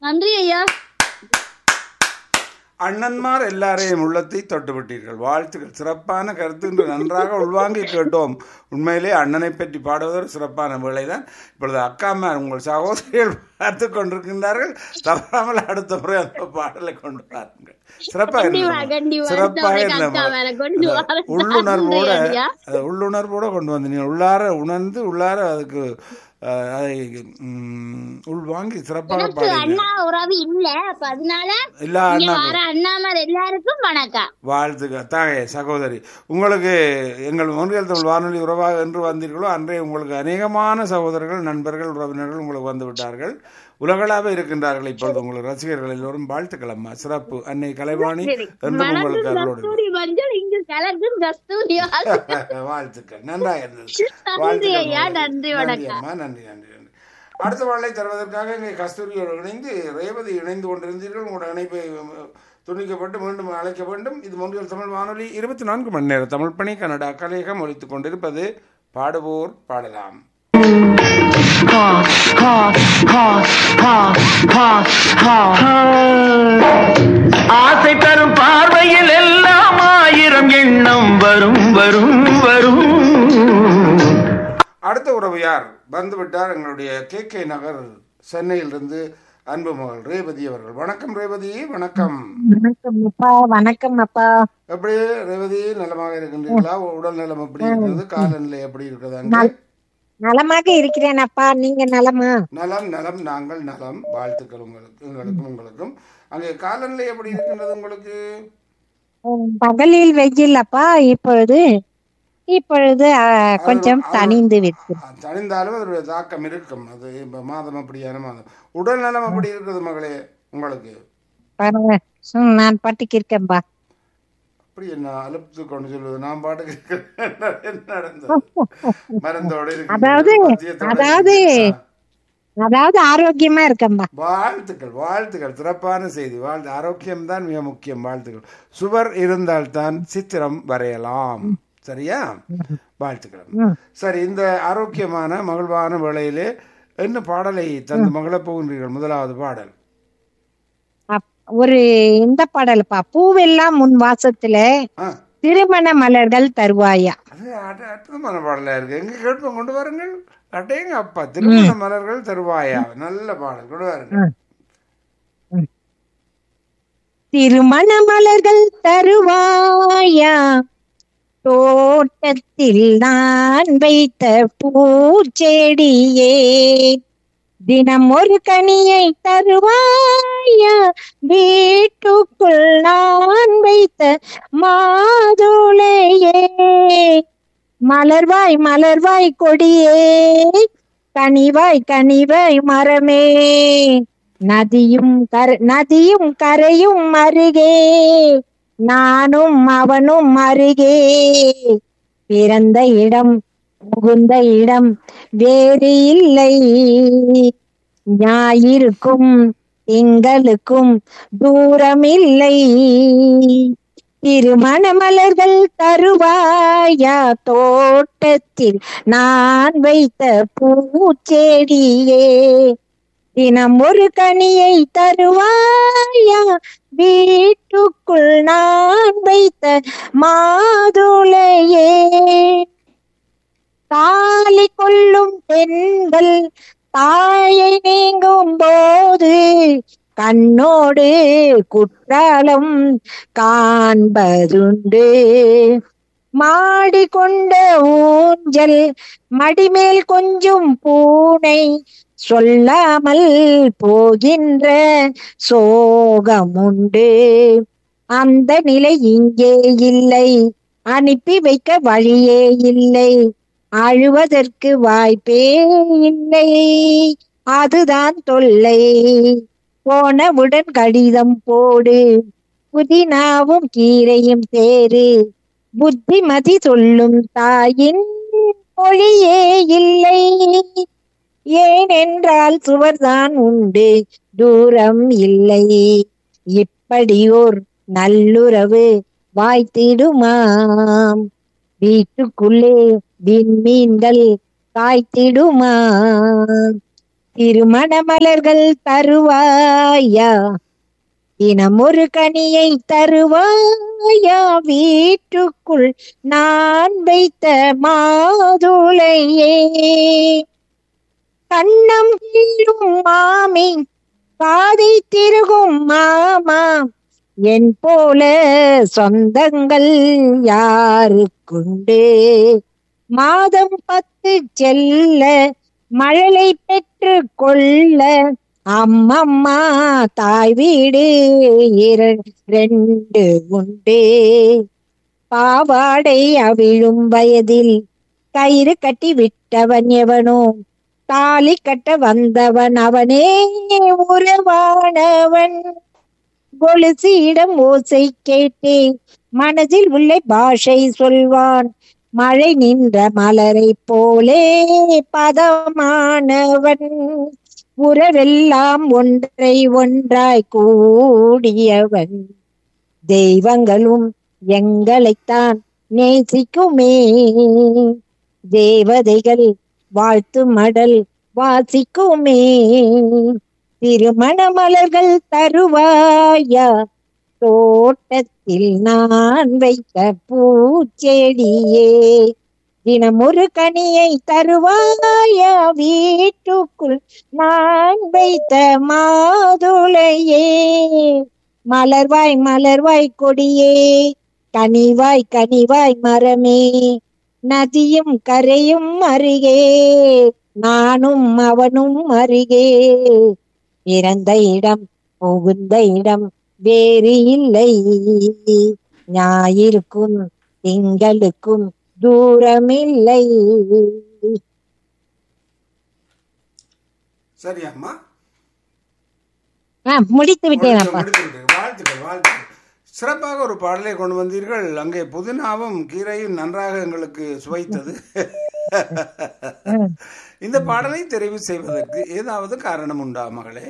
நன்றி ஐயா அண்ணன்மார் எல்லாரையும் உள்ளத்தை தொட்டுவிட்டீர்கள் வாழ்த்துக்கள் சிறப்பான கருத்து என்று நன்றாக உள்வாங்கி கேட்டோம் உண்மையிலே அண்ணனை பற்றி பாடுவதொரு சிறப்பான வேலைதான் இப்பொழுது அக்காமார் உங்கள் சகோதரிகள் பார்த்து கொண்டிருக்கின்றார்கள் தவறாமல் அடுத்த முறை அந்த பாடலை கொண்டு வாருங்கள் சிறப்பாக கண்டிப்பா, இருந்தது. கண்டிப்பா. சிறப்பாக அடுத்த முறை இருந்த அக்கா வேற கொண்டு அந்த வாரேன். உள்ளுணர்வோட நன்றி ஐயா. அந்த உள்ளுணர்வோட கொண்டு வந்தீங்க உள்ளார உணர்ந்து உள்ளார அதுக்கு அஹ், அதை ம், உள்வாங்கி சிறப்பாக எனக்கு பாடுங்க அண்ணா உறவு இல்ல அப்ப அதனால எல்லா இங்க அண்ணா வர அண்ணாமார் எல்லாருக்கும் வணக்கம் வாழ்த்துக்கள் தாயே சகோதரி உங்களுக்கு எங்கள் ஒன்றியல் தமிழ் வானொலி உறவாக என்று வந்தீர்களோ அன்றே உங்களுக்கு அநேகமான சகோதரர்கள் நண்பர்கள் உறவினர்கள் உங்களுக்கு வந்து விட்டார்கள் உலகளாக இருக்கின்றார்கள் இப்பொழுது உங்களுக்கு ரசிகர்கள் எல்லோரும் வாழ்த்துக்கள் அம்மா சிறப்பு அன்னை கலைவாணி என்று உங்களுக்கு மணக்கும் அருளோடு கஸ்தூரி மஞ்சள் இங்கு கலக்கும் கஸ்தூரி வாழ்த்துக்கள் நன்றாக இருந்தது நன்றி வாழ்த்துக்கள் ஐயா, உங்களுக்கு. நன்றி, நன்றி வணக்கம். அம்மா நன்றி நன்றி நன்றி அடுத்த பாடலை தருவதற்காக இங்கே கஸ்தூரியோடு இணைந்து ரேவதி இணைந்து கொண்டிருந்தீர்கள் உங்களுடைய இணைப்பை உம், துண்டிக்கப்பட்டு மீண்டும் அழைக்க வேண்டும் இது மொழியில் தமிழ் வானொலி இருபத்தி நான்கு மணி நேரம் தமிழ் பணி கன்னடா கலையகம் ஒலித்துக் கொண்டிருப்பது பாடுவோர் பாடலாம் ஆசை தரும் பார்வையில் எல்லாம் ஆயிரம் எண்ணம் வரும் வரும் வரும் அடுத்த உறவு யார் வந்துவிட்டார் எங்களுடைய கே கே நகர் சென்னையிலிருந்து அன்பு மகள் ரேவதி அவர்கள் வணக்கம் ரேவதி வணக்கம் வணக்கம் அப்பா வணக்கம் அப்பா எப்படி ரேவதி நலமாக இருக்கின்றீர்களா உடல் நலம் எப்படி இருக்கிறது காலநிலை எப்படி இருக்கிறது அங்கே நல்- நலமாக இருக்கிறேன் அப்பா நீங்க நலமா நலம் நலம் நாங்கள் நலம் வாழ்த்துக்கள் உங்களுக்கு எங்களுக்கும் உங்களுக்கும் அங்கே காலநிலை எப்படி இருக்கின்றது உங்களுக்கு உம், பகலில் வெயில் அப்பா இப்பொழுது இப்பொழுது ஆ, கொஞ்சம் அது- தணிந்து விட்டு அஹ், தணிந்தாலும் அதனுடைய தாக்கம் இருக்கும் அது இப்ப மாதம் அப்படியான மாதம் உடல் நலம் எப்படி இருக்குது மகளே உங்களுக்கு பரவ- சும், நான் பாட்டுக்கு இருக்கேன்பா அப்படி என்ன அலுப்பு கொண்டு சொல்லுவது நான் பாட்டுக்கு இருக்கிறேன். என்ன நடந்தது மருந்தோடு இருக்கின்றீர்கள், அதாவது பத்தியத்தோடு அதாவது இருக்கின்றீர்கள். அதாவது ஆரோக்கியமா இருக்கேன்பா வாழ்த்துக்கள் வாழ்த்துக்கள் சிறப்பான செய்தி வாழ்த்து ஆரோக்கியம்தான் மிக முக்கியம் வாழ்த்துக்கள் சுவர் இருந்தால்தான் சித்திரம் வரையலாம் சரியா வாழ்த்துக்கள் ம். சரி இந்த ஆரோக்கியமான மகிழ்வான வேளையிலே என்ன பாடலை தந்து மகிழப் போகின்றீர்கள் முதலாவது பாடல் அப்- ஒரு இந்த பாடல்ப்பா பூவெல்லாம் முன் வாசத்துல ஆ திருமண மலர்கள் தருவாயா அது அட- அற்புதமான பாடலா இருக்கு எங்க கேட்போம் கொண்டு வாருங்கள் அட்டேங்க அப்பா திருமண மலர்கள் தருவாயா நல்ல பாடல் கொண்டு வாருங்கள் திருமண மலர்கள் தருவாயா தோட்டத்தில் நான் வைத்த பூச்செடியே தினம் ஒரு கனியை தருவாயா வீட்டுக்குள் நான் வைத்த மாதுளையே மலர்வாய் மலர்வாய் கொடியே கனிவாய் கனிவாய் மரமே நதியும் கர நதியும் கரையும் அருகே நானும் அவனும் அருகே பிறந்த இடம் புகுந்த இடம் வேறு இல்லை ஞாயிறுக்கும் திங்களுக்கும் தூரமில்லை திருமண மலர்கள் தருவாயா தோட்டத்தில் நான் வைத்த பூச்செடியே தினம் ஒரு கனியை தருவாயா வீட்டுக்குள் நான் வைத்த மாதுளையே தாலி கொள்ளும் பெண்கள் தாயை நீங்கும் போது கண்ணோடு குற்றாலம் காண்பதுண்டு மாடிக்கொண்ட ஊஞ்சல் மடிமேல் கொஞ்சம் பூனை சொல்லாமல் போகின்ற சோகமுண்டு அந்த நிலை இங்கே இல்லை அனுப்பி வைக்க வழியே இல்லை அழுவதற்கு வாய்ப்பே இல்லை அதுதான் தொல்லை போனவுடன் கடிதம் போடு புதினாவும் கீரையும் தேரு புத்திமதி சொல்லும் தாயின் மொழியே இல்லை ஏனென்றால் சுவர்தான் உண்டு தூரம் இல்லை இப்படியோர் நல்லுறவு வாய்த்திடுமாம் வீட்டுக்குள்ளே விண்மீன்கள் காய்த்திடுமாம் திருமண மலர்கள் தருவாயா தினம் ஒரு கனியை தருவாயா வீட்டுக்குள் நான் வைத்த மாதுளையே கண்ணம் கீழும் மாமி காதை திருகும் மாமா என் போல சொந்தங்கள் யாருக்குண்டு மாதம் பத்து செல்ல மழலை பெற்று கொள்ள அம்மம்மா தாய் வீடு இர- ரெண்டு உண்டு பாவாடை அவிழும் வயதில் கயிறு கட்டி விட்டவன் எவனோ தாலி கட்ட வந்தவன் அவனே உறவானவன் கொலுசியிடம் ஓசை கேட்டே மனதில் உள்ள பாஷை சொல்வான் மழை நின்ற மலரை போலே பதமானவன் உறவெல்லாம் ஒன்றை ஒன்றாய் கூடியவன் தெய்வங்களும் எங்களைத்தான் நேசிக்குமே தேவதைகள் வாழ்த்து மடல் வாசிக்குமே திருமண மலர்கள் தருவாயா தோட்டத்தில் நான் வைத்த பூச்செடியே தினம் ஒரு கனியை தருவாயா வீட்டுக்குள் நான் வைத்த மாதுளையே மலர்வாய் மலர்வாய் கொடியே கனிவாய் கனிவாய் மரமே நதியும் கரையும் அருகே நானும் அவனும் அருகே இறந்த இடம் புகுந்த இடம் வேறு இல்லை ஞாயிற்கும் திங்களுக்கும் தூரமில்லை சரி அம்மா ஆ, முடித்து விட்டேன் முடித்து- அப்பா முடித்து விட்டீர்கள். வாழ்த்துக்கள் வாழ்த்துக்கள் சிறப்பாக ஒரு பாடலை கொண்டு வந்தீர்கள் அங்கே புதினாவும் கீரையும் நன்றாக எங்களுக்கு சுவைத்தது இந்த பாடலை தெரிவு செய்வதற்கு ஏதாவது காரணம் உண்டா மகளே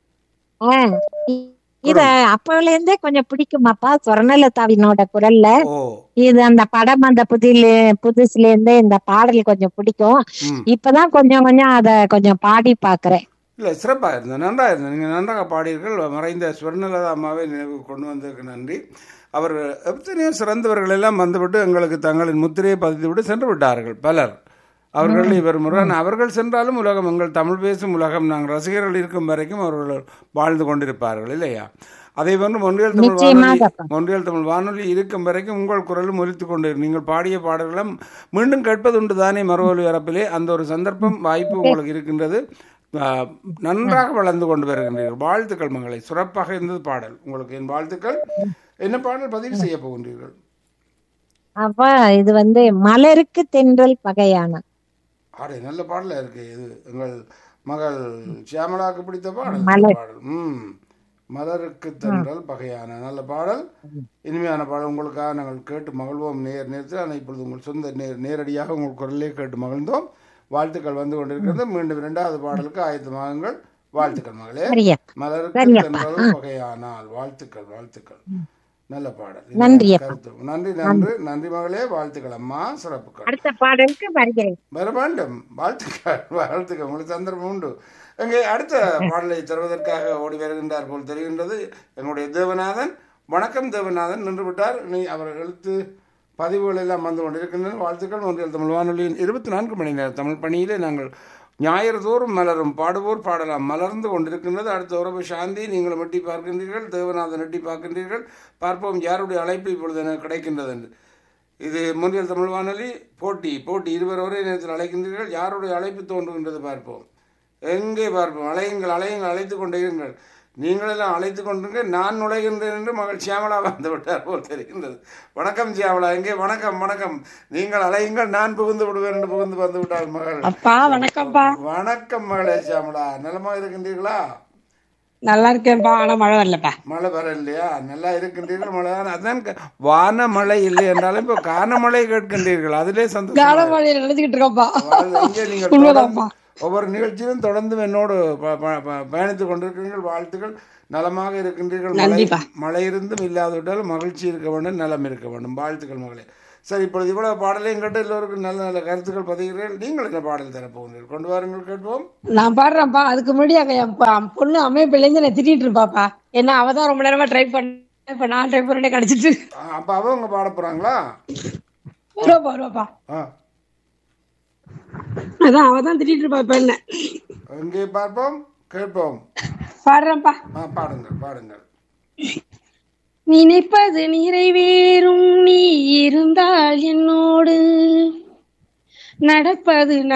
ஆ, இ- இத அப்பல இருந்தே கொஞ்சம் பிடிக்குமாப்பா சொர்ணலதாவினோட குரல்ல ஓ இது அந்த படம் அந்த புதில புதுசுல இருந்தே இந்த பாடல் கொஞ்சம் பிடிக்கும் ம் இப்பதான் கொஞ்சம் கொஞ்சம் அத கொஞ்சம் பாடி பாக்குறேன் இல்லை சிறப்பாக இருந்தது நன்றாக இருந்தது நீங்கள் நன்றாக பாடியீர்கள் மறைந்த ஸ்வர்ணலதா அம்மாவை நினைவு கொண்டு வந்ததற்கு நன்றி அவர் எத்தனையோ சிறந்தவர்கள் எல்லாம் வந்துவிட்டு எங்களுக்கு தங்களின் முத்திரையை பதித்துவிட்டு சென்று விட்டார்கள் பலர் அவர்கள் இவர் முருகன் அவர்கள் சென்றாலும் உலகம் எங்கள் தமிழ் பேசும் உலகம் நாங்கள் ரசிகர்கள் இருக்கும் வரைக்கும் அவர்கள் வாழ்ந்து கொண்டிருப்பார்கள் இல்லையா அதே போன்று மொன்றியல் தமிழ் நிச்சயமாக வானொலி அப்பா. மொன்றியல் தமிழ் வானொலி இருக்கும் வரைக்கும் உங்கள் குரலும் ஒலித்து கொண்டு நீங்கள் பாடிய பாடல்களும் மீண்டும் கேட்பதுண்டு தானே மறுவொலி வரப்பிலே அந்த ஒரு சந்தர்ப்பம் வாய்ப்பு உங்களுக்கு இருக்கின்றது ஆ, நன்றாக வளர்ந்து கொண்டு வருகின்றீர்கள் வாழ்த்துக்கள் மகளை சிறப்பாக இருந்தது பாடல் உங்களுக்கு என் வாழ்த்துக்கள் என்ன பாடல் பதிவு செய்ய போகின்றீர்கள் அப்ப இது வந்து மலருக்கு தென்றல் பகையான ஆடே நல்ல பாடலா இருக்கு இது எங்கள் மகள் சியாமலாக்கு பிடித்த பாடல் இந்த மலர். பாடல் ம் மலருக்கு தென்றல் பகையான நல்ல பாடல் இனிமையான பாடல் உங்களுக்காக நாங்கள் கேட்டு மகிழ்வோம் நேர் நேரத்தில் ஆனால் இப்பொழுது உங்கள் சொந்த நேர் நேரடியாக உங்கள் குரலே கேட்டு மகிழ்ந்தோம் வாழ்த்துக்கள் வந்து கொண்டிருக்கிறது மீண்டும் இரண்டாவது பாடலுக்கு ஆயத்தமாகுங்கள் வாழ்த்துக்கள் மகளே சரியா மலருக்கு சரியப்பா. தென்றல் பகையானால் வாழ்த்துக்கள் வாழ்த்துக்கள் நல்ல பாடல் இது நன்றி என் அப்பா. கருத்து நன்றி நன்றி நன்றி மகளே வாழ்த்துக்கள் அம்மா சிறப்புகள் அடுத்த பாடலுக்கு வருகிறேன் வர வேண்டும் வாழ்த்துக்கள் வாழ்த்துக்கள் உங்களுக்கு சந்தர்ப்பம் உண்டு எங்கே அடுத்த பாடலை தருவதற்காக ஓடி வருகின்றார் போல் தெரிகின்றது எங்களுடைய தேவநாதன் வணக்கம் தேவநாதன் நின்று விட்டார் நீ அவர் எழுத்து பதிவுகள் எல்லாம் வந்து கொண்டிருக்கின்றன வாழ்த்துக்கள் ஒன்றியல் தமிழ் வானொலியின் இருபத்தி நான்கு மணி நேர தமிழ் பணியிலே நாங்கள் ஞாயிறு தோறும் மலரும் பாடுவோர் பாடலாம் மலர்ந்து கொண்டிருக்கின்றது அடுத்த உறவு சாந்தி நீங்களும் எட்டி பார்க்கின்றீர்கள் தேவநாதன் எட்டி பார்க்கின்றீர்கள் பார்ப்போம் யாருடைய அழைப்பு இப்பொழுது எனக்கு கிடைக்கின்றது என்று இது முன்னில் தமிழ் வானொலி போட்டி போட்டி இருவர் ஒரே நேரத்தில் அழைக்கின்றீர்கள் யாருடைய அழைப்பு தோன்றுகின்றது பார்ப்போம் எங்கே பார்ப்போம் அலையுங்கள் அலையுங்கள் அழைத்து கொண்டே இருங்கள் நீங்களெல்லாம் அழைத்து கொண்டிருங்க நான் நுழைகின்றேன் என்று மகள் சியாமலா வந்து விட்டார் போல் தெரிகின்றது வணக்கம் சியாமலா எங்கே வணக்கம் வணக்கம் நீங்கள் அலையுங்கள் நான் புகுந்து விடுவேன் என்று புகுந்து வந்து விட்டாள் மகள் அப்பா வணக்கம்ப்பா வணக்கம் மகளே சியாமலா நலமா இருக்கின்றீர்களா நல்லா இருக்கேன்ப்பா ஆனா மழை வரலப்பா மழை வர இல்லையா நல்லா இருக்கின்றீர்கள் மழை தான் அதான் க- வானமழை இல்லை என்றாலும் இப்போ கானமழை கேட்கின்றீர்கள் அதிலே சந்தோஷம் கனமழையை நினைச்சுக்கிட்டு இருக்கோம்ப்பா வாழ்க. இங்கே நீங்கள் உண்மைதான்ப்பா. தொடர்ந்து ஒவ்வொரு நிகழ்ச்சியிலும் தொடர்ந்து என்னோடு ப- ப- ப- பயணித்துக் கொண்டிருக்கிறீர்கள் வாழ்த்துக்கள் நலமாக இருக்கின்றீர்கள் மழை நன்றிப்பா. மழை இருந்தும் இல்லாதவிட்டாலும் மகிழ்ச்சி இருக்க வேண்டும் நலம் இருக்க வேண்டும் வாழ்த்துக்கள் மகளே சரி இப்பொழுது இவ்வளவு பாடலையும் கேட்டு எல்லோருக்கும் நல்ல நல்ல கருத்துக்கள் பதிகிறேன் நீங்கள் என்ன பாடல் தரப்போகிறீர்கள் கொண்டு வாருங்கள் கேட்போம் நான் பாடுறேன்ப்பா அதுக்கு முன்னாடி அங்க என் ப- பொண்ணு அமைப்பிலேருந்து நான் திட்டிட்டு இருப்பாப்பா ஏன்னா அவ தான் ரொம்ப நேரமா ட்ரை பண்ண இப்ப நான் ட்ரை பண்ணே கிடைச்சிட்டு ஆ, அப்ப அவங்க பாட போறாங்களா வருவாப்பா வருவாப்பா ஆ அதான் அவ தான் திட்டிட்டு இருப்பா இப்ப என்ன எங்கே பார்ப்போம் கேட்போம் பாடுறேன்ப்பா ஆ பாடுங்கள் பாடுங்கள் நினைப்பது நிறைவேறும் நீ இருந்தால் என்னோடு நடப்பது